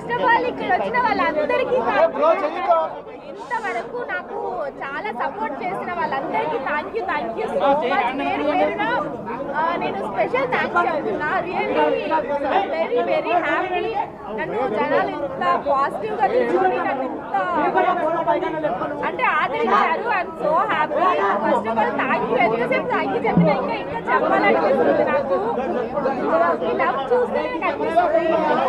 First of all ఇక్కడ వచ్చిన వాళ్ళందరికీ ఇంతవరకు నాకు చాలా సపోర్ట్ చేసిన వాళ్ళందరికీ thank you thank you so much పేరు పేరున ఆ, నేను స్పెషల్ థ్యాంక్స్ చెప్తున్నా రియల్లీ వెరీ వెరీ హ్యాపీ నన్ను జనాలు ఇంత పాజిటివ్ గా తీసుకొని నన్ను ఇంత అంటే ఆదరించారు I'm so happy first of all thank you ఎంతసేపు థ్యాంక్ యూ చెప్పినా ఇంకా ఇంకా చెప్పాలనిపిస్తుంది నాకు ఈ లవ్ చూస్తే నాకు అనిపిస్తుంది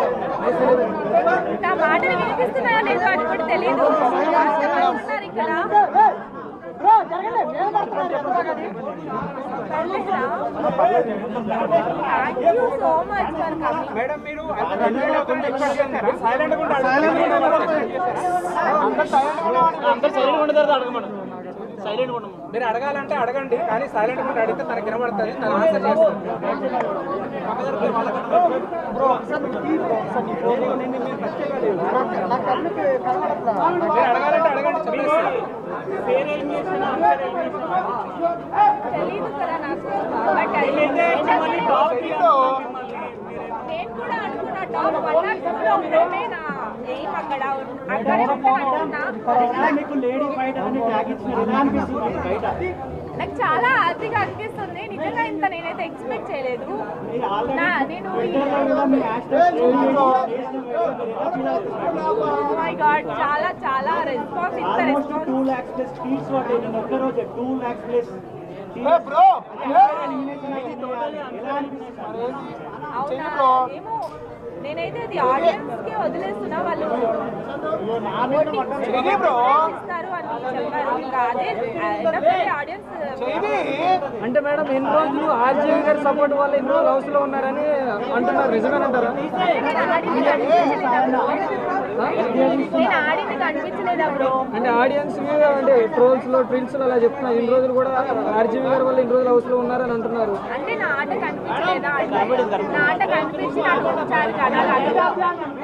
నా మాటలు వినిపిస్తున్నాయో లేదో అది కూడా తెలియదు ఉన్నారు ఇక్కడ thank you so much for coming madam మీరు సైలెంట్ గా అందరు సైలెంట్ ఉండదు అడగమను సైలెంట్ ఉండము మీరు అడగాలంటే అడగండి కానీ సైలెంట్ గా అడిగితే తనకి వినబడుతుంది తను ఆన్సర్ చేస్తుంది మీరు అడగాలంటే అడగండి చెప్పేసి తెలీదు కదా నాకు బట్ నేను కూడా అనుకున్నా టాప్ వన్ ఆర్ టూ లో ఉండడమే నా ఎయిమ్ అక్కడ అక్కడే ఉంటాను అనుకున్నా మీకు లేడీ ఫైట్ అని ట్యాగ్ ఇచ్చిన ఎలా అనిపిస్తుంది బయట నాకు చాలా హ్యాపీగా అనిపిస్తుంది నిజంగా ఇంత నేనైతే ఎక్స్పెక్ట్ చేయలేదు నా నేను మై గాడ్ చాలా చాలా రెస్పాన్స్ ఇంత almost response two lakhs plus స్పీడ్స్ పడ్డాయి నేను ఒక్క రోజు టూ ల్యాక్స్ ప్లస్ ఎలా అనిపిస్తుంది అవునా ఏమో నేనైతే అది ఆడియన్స్ కి వదిలేస్తున్నా వాళ్ళు ఇస్తారు అని చెప్పారు ఇంకా అదే ఆడియన్స్ అంటే మేడం ఎన్ని రోజులు ఆర్జీవి గారి సపోర్ట్ వల్ల ఎన్నో హౌస్ లో ఉన్నారని అంటున్నారు నిజమేనంటారా నేను ఆడింది కనిపించలేదా బ్రో అంటే ఆడియన్స్ అంటే ట్రోల్స్ లో ట్రిల్స్ లో అలా చెప్తున్నారు ఇన్ని రోజులు కూడా ఆర్జీవి గారి వల్ల ఇన్ని రోజులు హౌస్ లో ఉన్నారని అంటున్నారు అంటే నా ఆట కనిపించలేదా అంటే నా ఆట కనిపించి నాకు ఉంచారు కదా అలాగే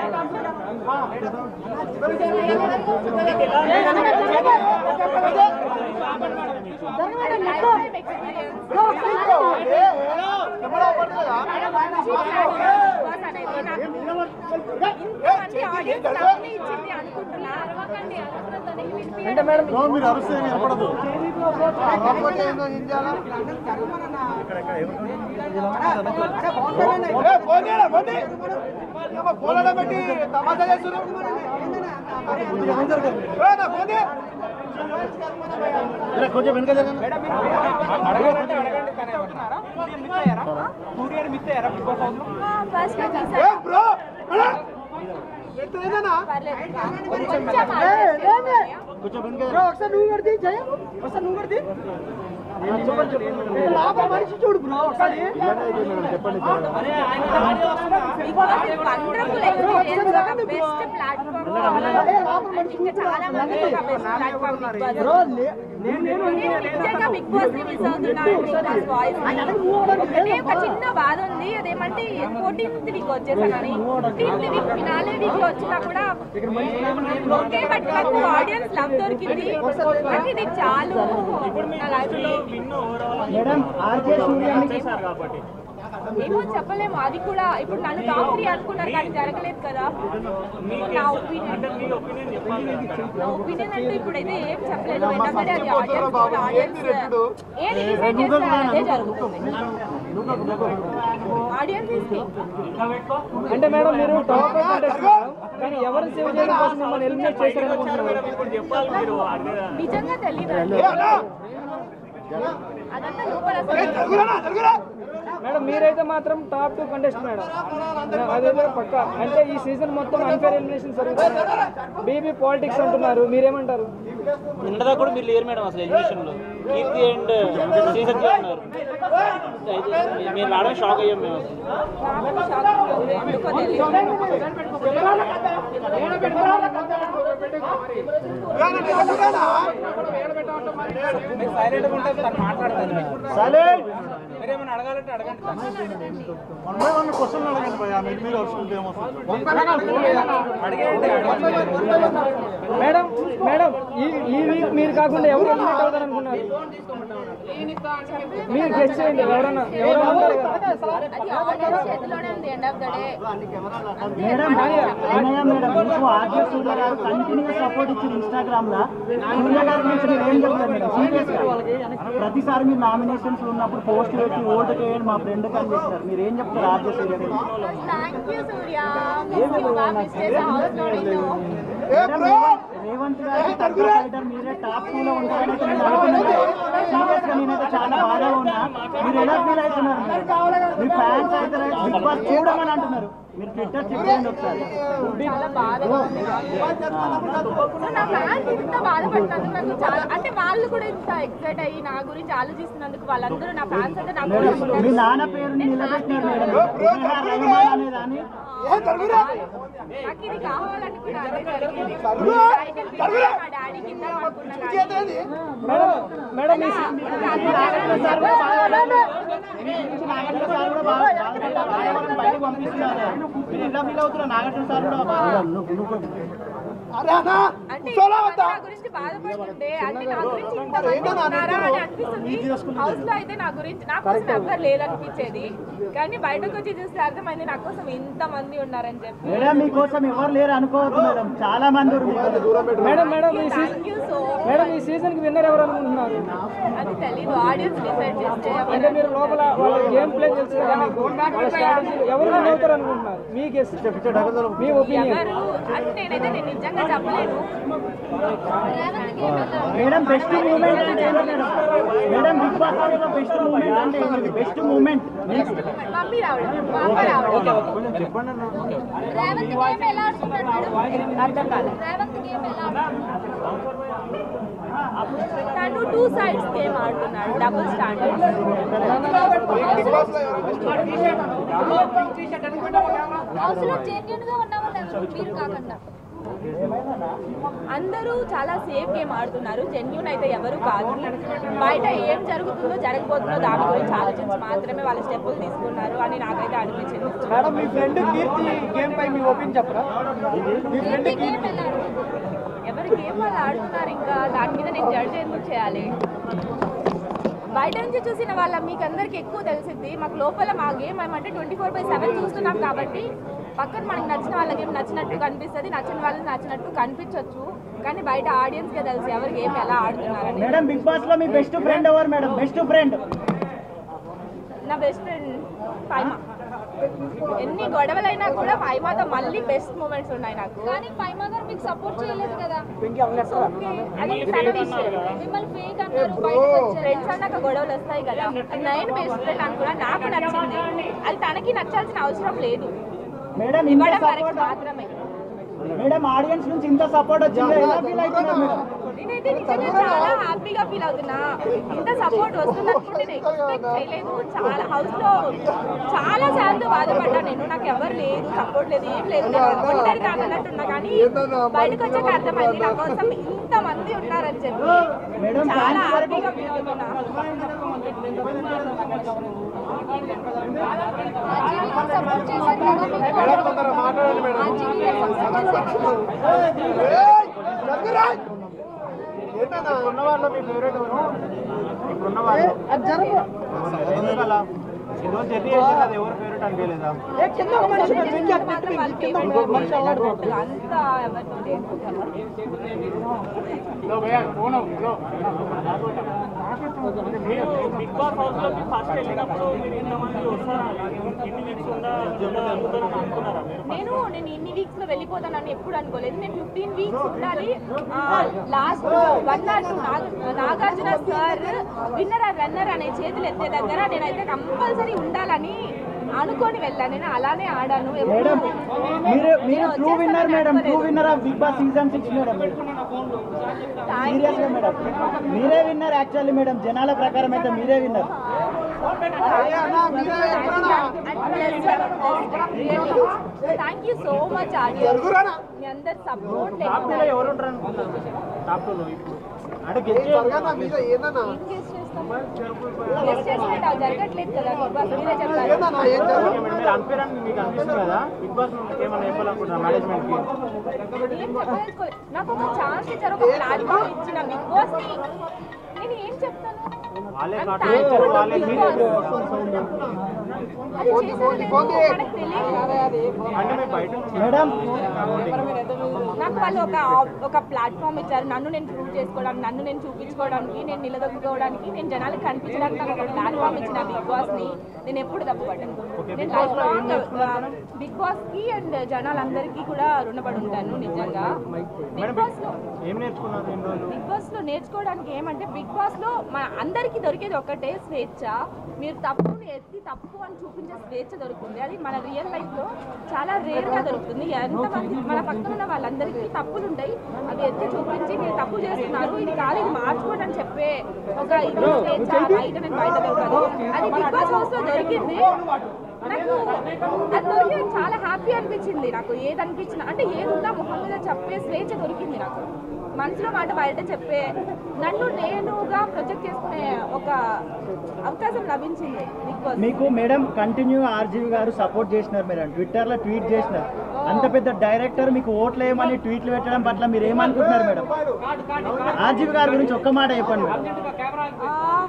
అంటే మేడం మీరు అరుస్తే వినపడదు పెట్టి తమాషా చేస్తున్నారు కొంచెం వెనక జరగండి మేడం మీరు అడగాలంటే అడగండి కానీ ఎవరున్నారా? సూర్యుని మిస్ అయ్యారా సూర్యుని మిస్ అయ్యారా బిగ్ బాస్ హౌస్ లో ఫస్ట్ కొంచెం వెనక ఒకసారి నువ్వు కడితే జయ ఒకసారి నువ్వు కడితే లాభం మనిషి చూడు బ్రో ఒకసారి చెప్పండి వండర్ఫుల్ ఎక్స్పీరియన్స్ ఒక బెస్ట్ ప్లాట్ఫామ్ ఇంకా చాలా మంది ఒక బెస్ట్ ప్లాట్ఫామ్ బిగ్ బాస్ నేను నిజంగా బిగ్ బాస్ ని మిస్ అవుతున్నాను బిగ్ బాస్ వాయిస్ ఒకటే ఒక చిన్న బాధ ఉంది అదేమంటే ఫోర్టీన్త్ వీక్ వచ్చేసానని ఫిఫ్టీన్త్ వీక్ ఫినాలే వీక్ లో వచ్చినా కూడా ఓకే బట్ నాకు ఆడియన్స్ లవ్ దొరికింది నాకు ఇది చాలు నా లైఫ్ లో మేడం ఆర్జే సూర్య చేశారు కాబట్టి ఏమో చెప్పలేము అది కూడా ఇప్పుడు నన్ను టాప్ త్రీ అనుకున్నారు కానీ జరగలేదు కదా నా ఒపీనియన్ నా ఒపీనియన్ అంటే ఇప్పుడైతే ఏం చెప్పలేదు ఎందుకంటే అది ఆడియన్స్ ఆడియన్స్ ఏది డిసైడ్ చేస్తారో అదే జరుగుతుంది ఆడియన్స్ ఇస్తే అంటే మేడం మీరు టాప్ కానీ ఎవరు సేవ్ చేయడం కోసం మిమ్మల్ని ఎలిమినేట్ చేశారనుకుంటున్నారు నిజంగా తెలియదు అదంతా లోపల అసలు మేడం మీరైతే మాత్రం టాప్ టూ కంటెస్ట్ మేడం అదైతే పక్క అంటే ఈ సీజన్ మొత్తం అన్ఫేర్ ఎలిమినేషన్ జరుగుతుంది బీబీ పాలిటిక్స్ అంటున్నారు మీరేమంటారు ఉండదా కూడా మీరు లేరు మేడం అసలు ఎడ్యుకేషన్ లో కీర్తి అండ్ సీజన్ ఉన్నారు అయితే మీరు రావడం షాక్ అయ్యాం మేము అసలు నాకు షాక్ ఉంది. ఎందుకో తెలియదు మీరు సైలెంట్ గా ఉంటే తను మాట్లాడుతుంది సైలెంట్ మీరేమైనా అడగాలంటే అడగండి వన్ బై వన్ క్వశ్చన్ అడగండి భయ్యా మీరు మీరు వస్తుంది ఏమొస్తుంది అడిగేయండి అడగండి మేడం మేడం ఈ ఈ వీక్ మీరు కాకుండా ఎవరు ఎలిమినేట్ అవుతారు అనుకున్నారు మీరు గెస్ట్ చేయండి ఎవరన్నా ఎవరన్నా ఉంటారు కదా అది ఆడియన్స్ చేతిలోనే ఉంది end of the day madam Vinaya madam మీకు RJ Surya garu continue support ఇచ్చింది ఇన్స్టాగ్రామ్ లో సూర్య గారి గురించి మీరు ఏం చెప్తారు మేడం సీరియస్ గా ప్రతిసారి మీరు నామినేషన్స్ ఉన్నప్పుడు పోస్ట్ పెట్టి ఓటు చేయండి మా ఫ్రెండ్ అని చెప్తారు మీరు ఏం చెప్తారు ఆర్జే సూర్య గురించి thank you Surya miss you గా మిస్ చేసే హౌస్ లో నిన్ను మేడం, రేవంత్- రేవంత్ గారికి తగ్గ ఫైటర్ మీరే టాప్ టూ లో ఉంటారని అయితే నేను అనుకున్నాను సీరియస్ గా నేనైతే చాలా బాగా ఉన్నా మీరు ఎలా ఫీల్ అవుతున్నారు మేడం? మీ ఫ్యాన్స్ అయితే బిగ్ బాస్ చూడమని అంటున్నారు మీరు ట్విట్టర్ చెక్ చేయండి ఒకసారి చాలా బాధగా ఉంది సో నా ఫ్యాన్స్ ఇంత బాధపడుతున్నందుకు నాకు చాలా అంటే వాళ్ళు కూడా ఇంత ఎక్సైట్ అయ్యి నా గురించి ఆలోచిస్తున్నందుకు వాళ్ళందరూ నా ఫ్యాన్స్ అంటే నా మేడం కోసం మీ నాన్న పేరుని నిలబెట్టినారు మేడం స్నేహ రహమాన్ అనే దాన్ని నాకు ఇది కావాలని కూడా అదే జరిగింది టైటిల్ పిలిచి మా డాడీకి ఇద్దాం అనుకున్నా కానీ మేడం మేడం మీ సీ- నాగార్జున సార్ కూడా బాగా బాధపడ్డారు. ఆడవాళ్ళని బయటకు పంపిస్తున్నారు మీరు ఎలా ఫీల్ అవుతున్నారు నాగార్జున సార్ కూడా బాగా అంటే నా గురించి బాధపడుతుంటే అంటే నా గురించి ఇంతమంది ఉన్నారా అని అనిపిస్తుంది హౌస్ లో అయితే నా గురించి నా కోసం ఎవ్వరు లేదనిపించేది కానీ బయటకు వచ్చి చూస్తే అర్థమైంది నా కోసం ఇంత మంది ఉన్నారని చెప్పి మేడం మీకోసం ఎవరు లేరు అనుకోవద్దు మేడం చాలా మంది ఉన్నారు మేడం మేడం ఈ season thank you so madam ఈ సీజన్ కి విన్నర్ ఎవరు అనుకుంటున్నారు అది తెలీదు ఆడియన్స్ డిసైడ్ చేస్తే అంటే ఎవరు మీరు లోపల వాళ్ళ గేమ్ ప్లే తెలుసు కదా మీకు వాళ్ళ స్ట్రాటజీ ఎవరు విన్ అవుతారు అనుకుంటున్నారు మీ గెస్ మీ ఒపీనియన్ ఎవరు అని నేనైతే నేను నిజంగా చెప్పలేను మేడం బెస్ట్ మూమెంట్ అంటే ఏంటి మేడం మేడం బిగ్ బాస్ లో బెస్ట్ మూమెంట్ అంటే ఏంటి బెస్ట్ మూమెంట్ మమ్మీ రావడం మమ్మీ రావడం రేవంత్ గేమ్ ఎలా ఆడుతున్నాడు మేడం అర్థం కాలేదు రేవంత్ గేమ్ ఎలా ఆడుతున్నాడు తను టూ సైడ్స్ గేమ్ ఆడుతున్నాడు డబుల్ స్టాండర్డ్ హౌస్ లో జెన్యున్ గా ఉన్నామని మీరు కాకుండా అందరూ చాలా సేఫ్ గేమ్ ఆడుతున్నారు జెన్యున్ అయితే ఎవరు కాదు బయట ఏం జరుగుతుందో జరగబోతుందో దాని గురించి ఆలోచించి మాత్రమే వాళ్ళ స్టెప్పులు తీసుకున్నారు అని నాకైతే అనిపించింది మేడం మీ ఫ్రెండ్ కీర్తి గేమ్ పై మీ ఒపీనియన్ చెప్పరా మీ ఫ్రెండ్ ఈ గేమ్ ఎలా ఆడుతున్నాడు ఎవరి గేమ్ వాళ్ళు ఆడుతున్నారు ఇంకా దాని మీద నేను జడ్జ్ ఎందుకు చేయాలి బయట నుంచి చూసిన వాళ్ళ మీకు అందరికి ఎక్కువ తెలిసింది మాకు లోపల మా గేమ్ ఏమంటే ట్వంటీ ఫోర్ బై సెవెన్ చూస్తున్నాం కాబట్టి పక్కన మనకు నచ్చిన వాళ్ళ గేమ్ నచ్చినట్టు కనిపిస్తుంది నచ్చిన వాళ్ళకి నచ్చినట్టు కనిపించవచ్చు కానీ బయట ఆడియన్స్కే తెలుసు ఎవరి గేమ్ ఎలా ఆడుతున్నారని మేడం బిగ్ బాస్ లో మీ బెస్ట్ ఫ్రెండ్ ఎవరు మేడం బెస్ట్ ఫ్రెండ్ నా బెస్ట్ ఫ్రెండ్ ఫైమా ఎన్ని గొడవలైనా కూడా ఫైమాతో మళ్ళీ బెస్ట్ మూమెంట్స్ ఉన్నాయి నాకు కానీ ఫైమా గారు మీకు సపోర్ట్ చేయలేదు కదా అది తన విషయం మిమ్మల్ని ఫేక్ అన్నారు బయటకు వచ్చారు ఫ్రెండ్స్ అన్నాక గొడవలు వస్తాయి కదా నేను బెస్ట్ ఫ్రెండ్ అనుకున్నా నాకు నచ్చింది అది తనకి నచ్చాల్సిన అవసరం లేదు మేడం ఇంత ఇవ్వడం వరకు సపోర్ట్ మాత్రమే మేడం ఆడియన్స్ నుంచి ఇంత సపోర్ట్ వచ్చింది ఎలా ఫీల్ అవుతున్నారు మేడం నేనైతే నిజంగా చాలా హ్యాపీగా ఫీల్ అవుతున్నా ఇంత సపోర్ట్ వస్తుంది అనుకుంటే నేను ఎక్స్పెక్ట్ చేయలేదు చాలా హౌస్ లో చాలా సార్లు బాధపడ్డా నేను నాకు ఎవరు లేదు సపోర్ట్ లేదు ఏం లేదు నేను ఒంటరి కాదన్నట్టున్నా కానీ బయటకు వచ్చాక అర్థమైంది నా కోసం ఇంత మంది ఉన్నారని చెప్పి మేడం చాలా ఫ్యాన్స్ వరకు హ్యాపీగా ఫీల్ అవుతున్నా ఆ జీవితం సపోర్ట్ చేశారు కదా మీకు ఆ జీవితం సపోర్ట్ చేశారు ఉన్న వాళ్ళు మీ ఫేవరెట్ ఎవరు ఇప్పుడున్న వాళ్ళు ఎందుకలా ఈరోజు జర్నీ చేసింది అది ఎవరు ఫేవరెట్ అనిపించలేదా మాత్రం వాళ్ళ ఫేవరెట్ అంతా ఎవరితో లేదు బిగ్ బాస్ హౌస్ లోకి ఫస్ట్ వెళ్ళినప్పుడు మీరు ఇంతమంది వస్తారా ఎన్ని వీక్స్ ఉందా ఉందని అనుకున్నారా మీరు నేను నేను ఇన్ని వీక్స్ లో వెళ్ళిపోతానని ఎప్పుడు అనుకోలేదు నేను ఫిఫ్టీన్ వీక్స్ ఉండాలి last one or two Nagarjuna sir winner or runner అనే చేతులు ఎత్తే దగ్గర నేనైతే కంపల్సరీ ఉండాలని అనుకొని వెళ్ళాను నేను అలానే ఆడాను ఎప్పుడు మేడం మీరు మీరు నేను ట్రూ విన్నర్ వచ్చేస్తానని మేడం ట్రూ అనుకోలేదు. Winner of Bigg Boss season six madam Thank సీరియస్ గా you. మేడం మీరే విన్నర్ యాక్చువల్లీ మేడం జనాల ప్రకారం అయితే మీరే winner thank you so much audience మీ అందరి సపోర్ట్ టాప్ టూలో ఎవరు ఉంటారు అనుకుంటున్నారు టాప్ టూలో ఇప్పుడు అంటే గెలిచే ఏం గెస్ చేస్తాం గెస్ట్ చేసినట్టు అవి జరగట్లేదు కదా బిగ్ బాస్ మీరే చెప్పాలి ఓకే మేడం మీరు అన్ఫేర్ అని మీకు అనిపిస్తుంది కదా బిగ్ బాస్ ఏమైనా చెప్పాలనుకుంటున్నారు మేనేజ్మెంట్ కి ఏం చెప్పదలుచుకోలేదు. నాకు ఒక ఛాన్స్ ఇచ్చారు ఒక ప్లాట్ఫామ్ ఇచ్చిన బిగ్ బాస్ ని నేను ఏం చెప్తాను వాళ్ళే I'm కాటు thankful ఇచ్చారు to వాళ్ళే Big మీరు Boss. అది చేశారో లేదో మనకు తెలియదు అంటే మీరు బయట నుంచి మేడం నాకు వాళ్ళు ఒక ఒక ప్లాట్ఫామ్ ఇచ్చారు నన్ను నేను ప్రూవ్ చేసుకోవడానికి నన్ను నేను చూపించుకోవడానికి నేను నిలదొక్కుకోవడానికి నేను జనాలకు కనిపించడానికి నాకు ఒక ప్లాట్ఫామ్ ఇచ్చిన బిగ్ బాస్ ని నేను ఎప్పుడు తప్పుపడ్డాను నేను లైఫ్ లాంగ్ బిగ్ బాస్ కి అండ్ జనాలందరికీ కూడా రుణపడి ఉంటాను నిజంగా బిగ్ బాస్ లో ఏం నేర్చుకున్నారు ఎన్ని రోజులు బిగ్ బాస్ లో నేర్చుకోవడానికి ఏమంటే బిగ్ బాస్ లో మన అందరికీ దొరికేది ఒకటే స్వేచ్ఛ మీరు తప్పుని ఎత్తి తప్పు అని చూపించే స్వేచ్ఛ దొరుకుతుంది అది మన రియల్ లైఫ్ లో చాలా రేర్ గా దొరుకుతుంది ఎంతమంది మన పక్కన ఉన్న వాళ్ళందరికీ తప్పులు ఉంటాయి అవి ఎత్తి చూపించి మీరు తప్పు చేస్తున్నారు ఇది కాదు ఇది మార్చుకోండి అని చెప్పే ఒక ఇది స్వేచ్ఛ బయట నేను బయట దొరకదు అది బిగ్ బాస్ హౌస్ లో దొరికింది నాకు అది దొరికి చాలా హ్యాపీ అనిపించింది నాకు ఏది అనిపించిన అంటే ఏది ఉన్నా ముఖం మీద చెప్పే స్వేచ్ఛ దొరికింది నాకు మనసులో మాట బయట చెప్పే నన్ను నేనుగా ప్రొజెక్ట్ చేసుకునే ఒక అవకాశం లభించింది బిగ్ బాస్ మీకు మేడం కంటిన్యూ ఆర్జీవి గారు సపోర్ట్ చేసినారు మేడం ట్విట్టర్లో ట్వీట్ చేసినారు అంత పెద్ద డైరెక్టర్ మీకు ఓట్లు వేయమని ట్వీట్లు పెట్టడం పట్ల మీరు ఏమనుకుంటున్నారు మేడం ఆర్జీవి గారి గురించి ఒక్క మాట చెప్పండి మేడం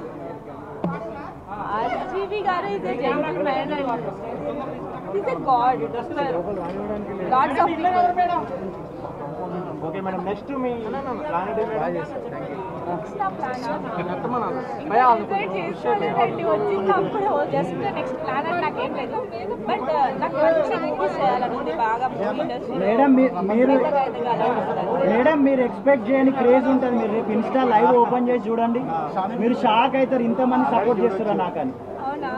ఆర్జీవి గారు is a gentleman and is a god gods of people okay madam next మీ ప్లాన్ ఏంటి మేడం నెక్స్ట్ నా ప్లాన్ ఇన్వైట్ చేసుకోలేదండి వచ్చినప్పుడు జస్ట్ నెక్స్ట్ ప్లాన్ అని నాకేం లేదు బట్ నాకు మంచి మూవీస్ చేయాలని ఉంది బాగా మూవీ ఇండస్ట్రీ మేడం మీ- మీరు మేడం మీరు ఎక్స్పెక్ట్ చేయని క్రేజ్ ఉంటుంది మీరు రేపు ఇన్స్టా లైవ్ ఓపెన్ చేసి చూడండి మీరు షాక్ అవుతారు ఇంతమంది సపోర్ట్ చేస్తారా నాకని అవునా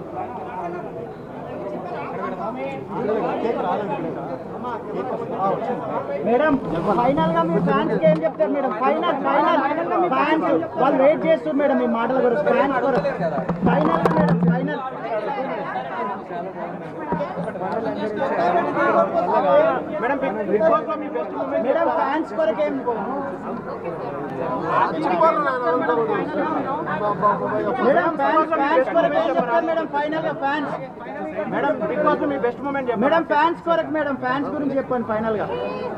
మేడం ఫైనల్ గా మీ ఫ్యాన్స్ ఏం చెప్తారు మేడం ఫైనల్ ఫైనల్ ఫ్యాన్స్ వాళ్ళు వెయిట్ చేస్తారు మేడం మీ మాటల గురించి ఫ్యాన్స్ కొరకు ఫైనల్ గా madam final madam Bigg Boss లో మీ బెస్ట్ మూమెంట్ మేడం ఫ్యాన్స్ కొరకు ఏం మేడం ఫ్యాన్స్ ఫ్యాన్స్ కొరకు ఏం చెప్తారు మేడం ఫైనల్ గా ఫ్యాన్స్ మేడం బిగ్ బాస్ లో మీ బెస్ట్ మూమెంట్ చెప్పండి మేడం ఫ్యాన్స్ కొరకు మేడం ఫ్యాన్స్ గురించి చెప్పండి ఫైనల్ గా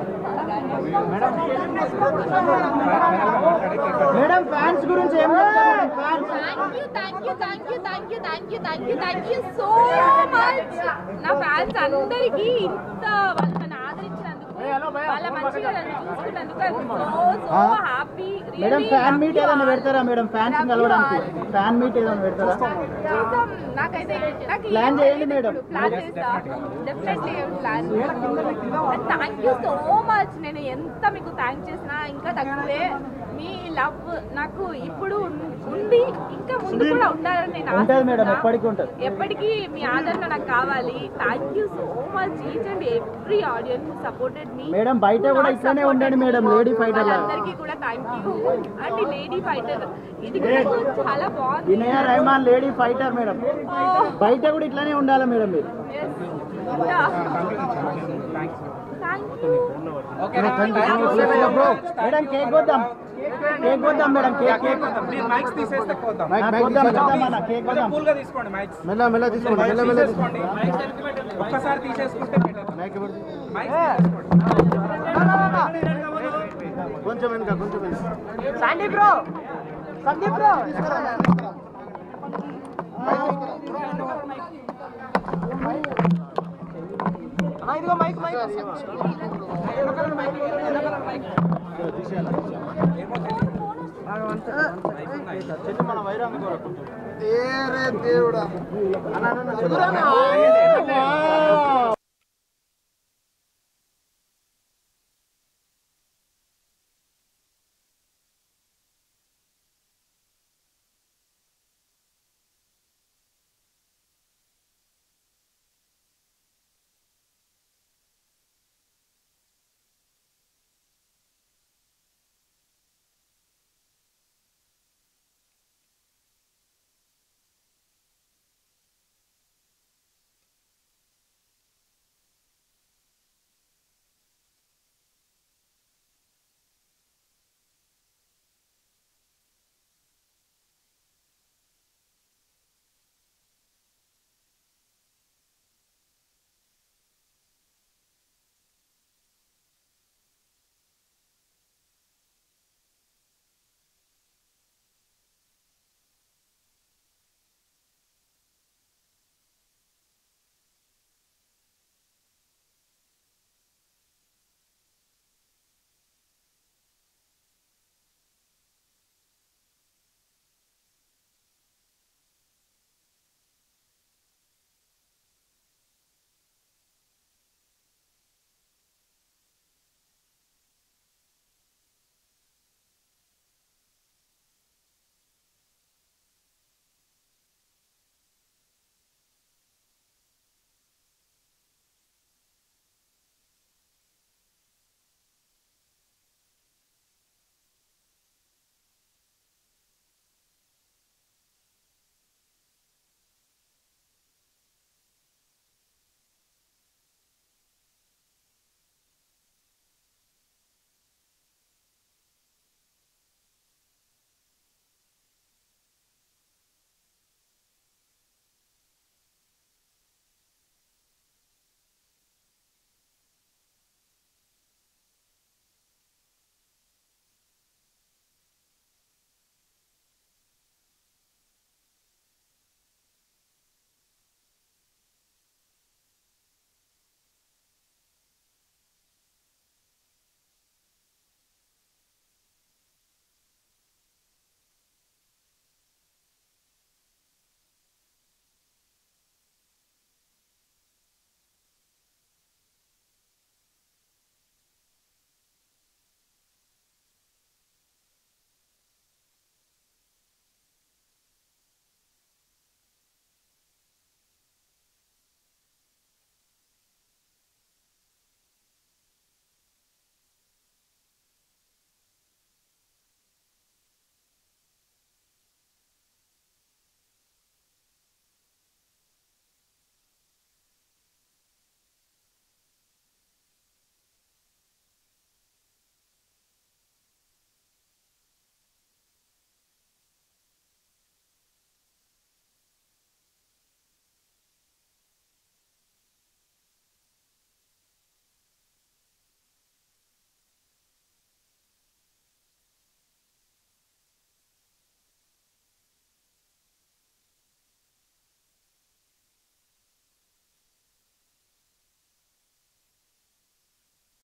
మేడం ఫ్యాన్స్ గురించి ఏం చెప్తారు fans thank you thank you thank you thank you thank you thank you so much నా ఫ్యాన్స్ అందరికీ ఇంత వాళ్ళు నన్ను ఆదరించినందుకు వాళ్ళ మంచిగా నన్ను చూసుకున్నందుకు so so happy madam fan meet ఏదైనా పెడతారా మేడం ఫ్యాన్స్ కలవడానికి ఫ్యాన్ మీట్ ఏదైనా పెడతారా చూద్దాం నాకైతే నాకు Plan చేయండి మేడం. ప్లాన్ చేస్తా definitely plan thank you so much నేను ఎంత మీకు థ్యాంక్ చేసినా ఇంకా తక్కువే మీ లవ్ నాకు ఇప్పుడు ఉంది ఇంకా ముందు కూడా ఉండాలని నేను ఉంటుంది మేడం ఆశిస్తున్నా. ఎప్పటికీ ఉంటుంది ఎప్పటికీ మీ ఆదరణ నాకు కావాలి thank you so much each and every audience supported మీ మేడం బయట కూడా ఇట్లానే ఉండండి మేడం లేడీ ఫైటర్ లాగా అందరికీ కూడా thank you and lady fighter ఇది కూడా నాకు చాలా బాగుంది వినయ రెహమాన్ లేడీ ఫైటర్ మేడం బయట కూడా ఇట్లానే ఉండాలి మేడం మీరు థ్యాంక్ యూ మేడం కేక్ కొద్దాం కేక్ కొద్దాం మేడం కేక్ కేక్ మీరు మైక్స్ తీసేస్తే పోతాం నాకు కొద్దాం కొద్దాం అన్న కేక్ కొద్దాం కూల్ గా తీసుకోండి మైక్స్ మెల్ల మెల్ల తీసుకోండి మెల్ల మెల్ల తీసేసుకోండి ఒక్కసారి తీసేసుకుంటే better. మైక్స్ తీసేసుకోండి కొంచెం వెనుక కొంచెం వెనుక సందీప్ బ్రో సందీప్ బ్రో ఇదిగో మైక్ మైక్ మన వైరాన్ని కూడా కొంచెం దేవుడా అన్న, అన్న, అన్న.